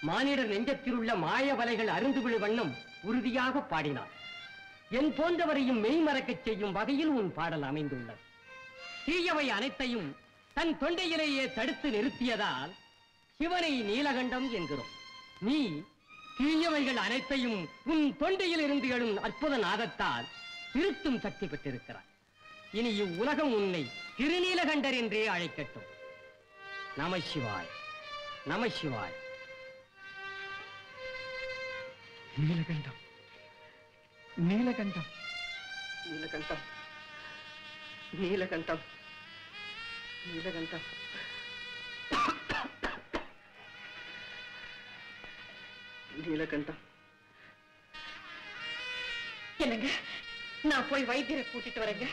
மானிடர் நெஞ்சத்தில் உள்ள மாய வலைகள் அருந்து விழு வண்ணம் உறுதியாக பாடினார் என் போன்றவரையும் மெய்மறக்கச் செய்யும் வகையில் உன் பாடல் அமைந்துள்ளது தீயவை அனைத்தையும் தன் தொண்டையிலேயே தடுத்து நிறுத்தியதால் சிவனை நீலகண்டம் என்கிறோம் நீ தீயவைகள் அனைத்தையும் உன் தொண்டையில் இருந்து எழும் அற்புத நாதத்தால் திருத்தும் சக்தி பெற்றிருக்கிறார் இனி இவ்வுலகம் உன்னை திருநீலகண்டர் என்றே அழைக்கட்டும் நம சிவாய் நம சிவாய் நீலகண்டம் நீலகண்டம் நீலகண்டம் நீலகண்டம் நீலகண்டம் நீலகண்டம் என்னங்க நான் போய் வைத்தியரை கூட்டிட்டு வரேங்க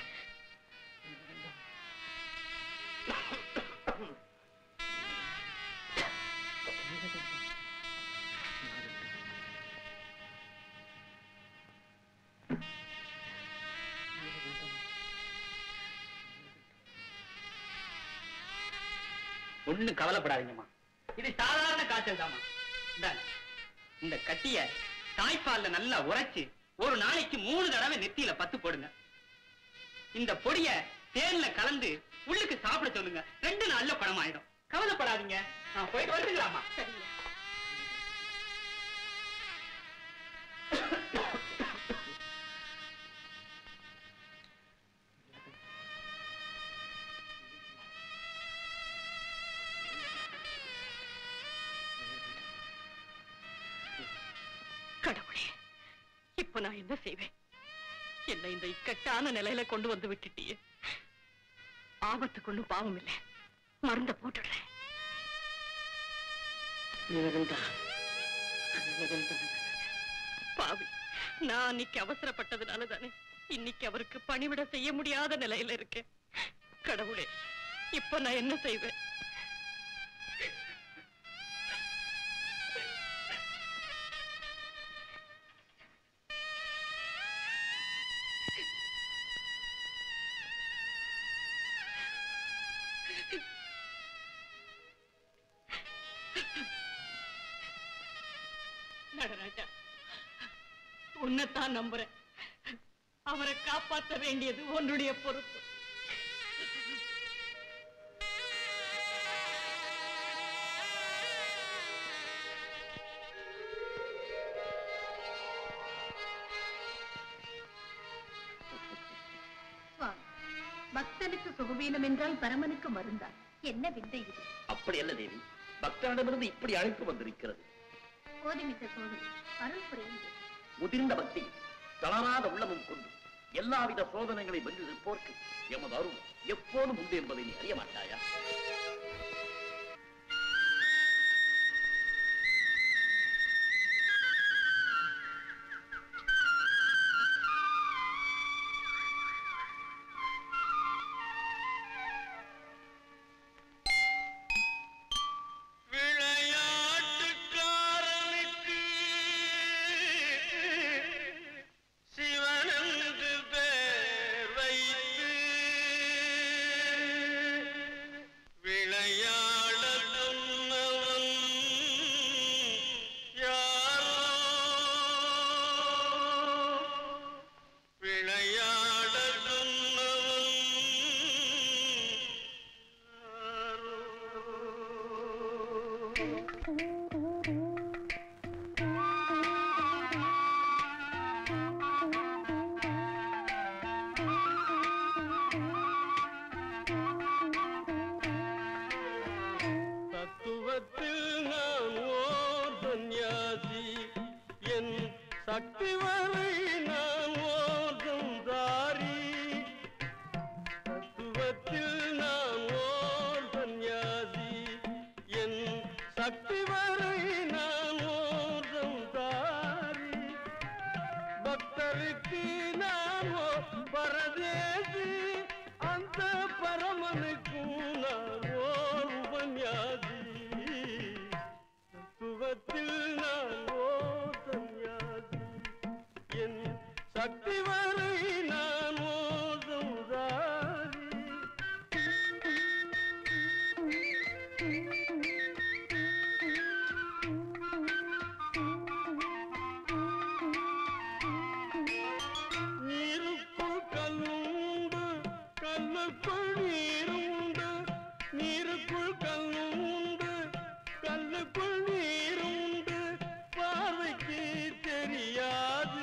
ஒண்ணும் கவலைப்படாதீங்கம்மா இது சாதாரண காய்ச்சல் தாமா இந்த கட்டிய தாய்ப்பால்ல நல்லா உரைச்சு ஒரு நாளைக்கு மூணு தடவை நெத்தியில பத்து போடுங்க இந்த பொடிய தேன்ல கலந்து உள்ளுக்கு சாப்பிட சொல்லுங்க ரெண்டு நாள்ல பணமாயிடும் கவலைப்படாதீங்க நான் போயிட்டு வந்துங்களாமா கடவுளே இப்ப நான் என்ன செய்வேன் என்ன இந்த இக்கட்டான நிலையில கொண்டு வந்து விட்டுட்டியே ஆபத்துக்கு ஒண்ணும் பாவம் இல்லை மருந்த போட்டுடுறேன் நீலகண்டம் நீலகண்டம் பாவி நான் அன்னைக்கு அவசரப்பட்டதுனால தானே இன்னைக்கு அவருக்கு பணிவிட செய்ய முடியாத நிலையில இருக்கேன் கடவுளே இப்ப நான் என்ன செய்வேன் நடராஜா உன்னைத்தான் நம்புறேன் அவரை காப்பாற்ற வேண்டியது உன்னுடைய பொறுப்பு சுவாமி பக்தனுக்கு சுகவீனம் என்றால் பரமனுக்கு மருந்தா என்ன விந்தை இது அப்படி அல்ல தேவி பக்தனிடமிருந்து இப்படி அழைப்பு வந்திருக்கிறது கோதிமித்த சோதரி அருள் புரிந்து முதிர்ந்த பக்தி தளராத உள்ளமும் கொண்டு எல்லாவித சோதனைகளை வென்று நிற்போர்க்கு எமது அருள் எப்போதும் உண்டு என்பதை நீ அறிய மாட்டாயா விளையாட்டுக்காரனுக்கு சிவனென்று பேர் வைத்து விளையாட சொன்னவன் யாரோ விளையாட சொன்னவன் தத்துவத்தில் நான் ஓர் சந்நியாசி என் சக்தி வரை நான் ஓர் சந்தாரி தத்துவத்தில் நான் ஓர் சந்நியாசி என் சக்தி வரை நான் ஓர் சந்தாரி பக்தருக்கு நான் ஓர் பரதேசி அந்த பரமனுக்கும் நான் ஓர் உபன்யாசி தத்துவத்தில் நான் ஓர் சந்நியாசி என் சக்தி வரை நான் ஓர் சௌதாரி கல்லுக்குள் நீரும் உண்டு நீருக்குள் கல்லும் உண்டு கல்லுக்குள் நீரும் உண்டு பார்வைக்கு தெரியாது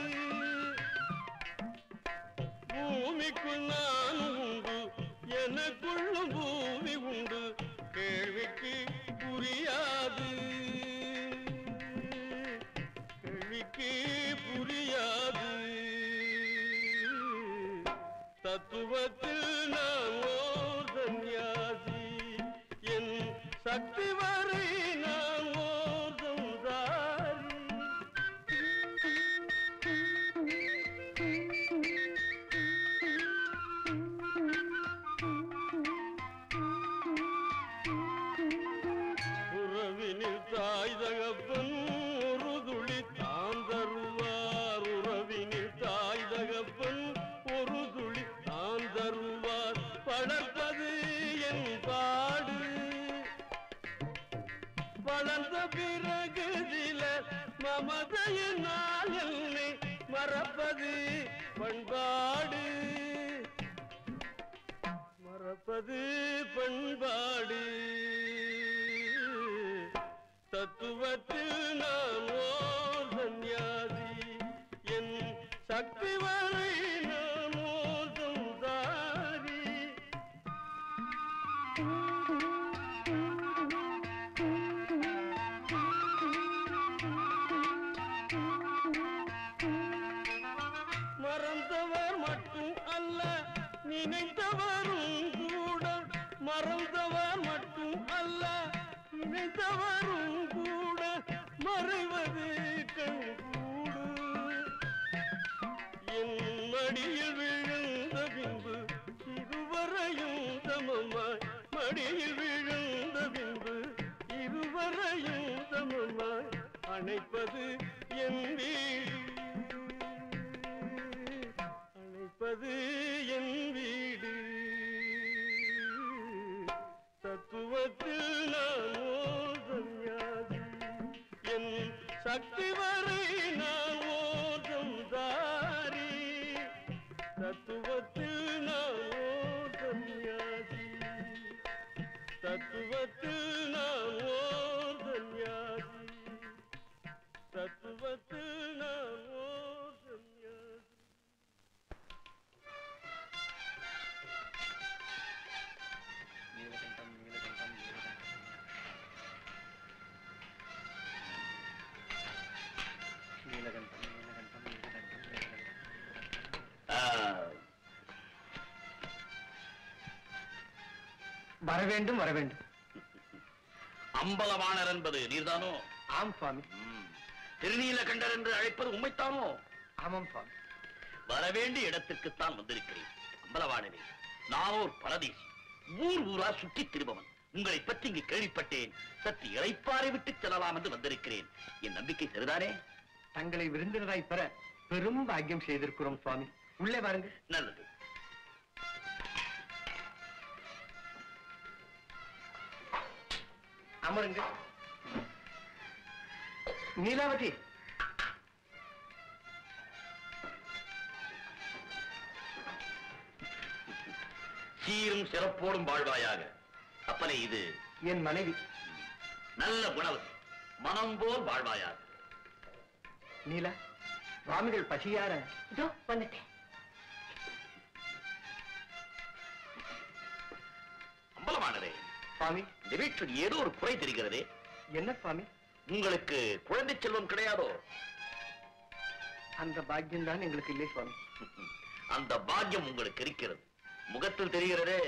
பூமிக்குள் நானும் உண்டு எனக்குள்ளும் பூமி உண்டு கேள்விக்கு புரியாது கேள்விக்கு புரியாது தத்துவத்தில் நான் ஓர் சந்நியாசி என் சக்தி வரை நான் ஓர் சம்சாரி உறவினில் தாய் தகப்பன் ஒரு துளி தான் தருவார் உறவினில் தாய் தகப்பன் ஒரு துளி தான் தருவார் வளர்ப்பது என் பாடு வளர்ந்த பிறகு சில மமதையினால் என்னை மறப்பது பண்பாடு மறப்பது பண்பாடு தத்துவத்தில் நான் ஓர் சந்நியாசி என் சக்தி வரை நான் ஓர் சம்சாரி மறந்தவர் மட்டும் அல்ல நினைத்தவரும் கூட மறந்தவர் மட்டும் அல்ல நினைத்தவரும் கூட மறைவது கண்கூடு என் மடியில் விழுந்த பின்பு இருவரையும் சமமாய் மடியில் விழுந்த பின்பு இருவரையும் சமமாய் அணைப்பது என் வீடு அணைப்பது என் வீடு தத்துவத்தில் நான் ஓர் சந்நியாசி என் சக்தி வரை நான் ஓர் சம்சாரி தத்துவத்தில் நான் ஓர் சந்நியாசி தத்துவத்தில் நான் ஓர் சந்நியாசி தத்துவத்தில் நான் ஓர் சந்நியாசி நீலகண்டம் நீலகண்டம் நீலகண்டம் நீலகண்டம் நீலகண்டம் நீலகண்டம் நீலகண்டம் ஆ, வர வேண்டும் வர வேண்டும் அம்பலவாணர் என்பது நீர்தானோ ஆம் சுவாமி ம். திருநீலகண்டர் என்று அழைப்பது உண்மைத்தானோ ஆமாம் சுவாமி வரவேண்டிய இடத்திற்குத்தான் வந்திருக்கிறேன் அம்பலவாணரே நான் ஒரு பரதேசி ஊர் ஊரா சுற்றித் திருபவன் உங்களை பற்றி இங்கு கேள்விப்பட்டேன் சற்று இளைப்பாறை விட்டு செல்லலாம் என்று வந்திருக்கிறேன் என் நம்பிக்கை சரிதானே தங்களை விருந்தினராய் பெற பெரும் பாக்கியம் செய்திருக்கிறோம் சுவாமி உள்ளே வாருங்கள் நல்லது அமருங்க நீலாவதி சீரும் சிறப்போடும் வாழ்வாயாக அப்பனே இது என் மனைவி நல்ல உணவு மனம் போல் வாழ்வாயாக நீலா சுவாமிகள் பசியார இதோ வந்துட்டேன் அம்பலமானதே சுவாமி இந்த வீட்டில் ஏதோ ஒரு குறை தெரிகிறதே என்ன சுவாமி உங்களுக்கு குழந்தை செல்வம் கிடையாதோ அந்த பாக்கியம் தான் எங்களுக்கு இல்லை சுவாமி அந்த பாக்கியம் உங்களுக்கு இருக்கிறது முகத்தில் தெரிகிறதே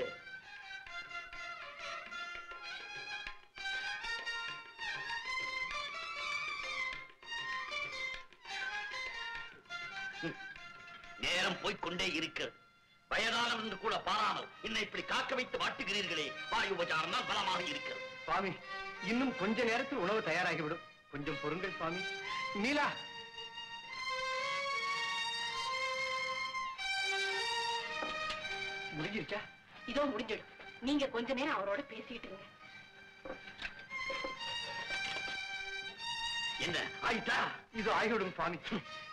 ம். நேரம் போய்க்கொண்டே இருக்கிறது வயதானம் என்று கூட பாராமல் என்னை இப்படி காக்க வைத்து வாட்டுகிறீர்களே வாயு உபச்சாரம் தான் பலமாக இருக்கிறது சுவாமி இன்னும் கொஞ்ச நேரத்தில் உணவு தயாராகிவிடும் கொஞ்சம் பொறுங்கள் சுவாமி நீலா முடிஞ்சிருச்சா இதோ முடிஞ்சிடும் நீங்க கொஞ்ச நேரம் அவரோட பேசிட்டு இருங்க என்ன ஆயிட்டா இது ஆகிவிடும் சுவாமி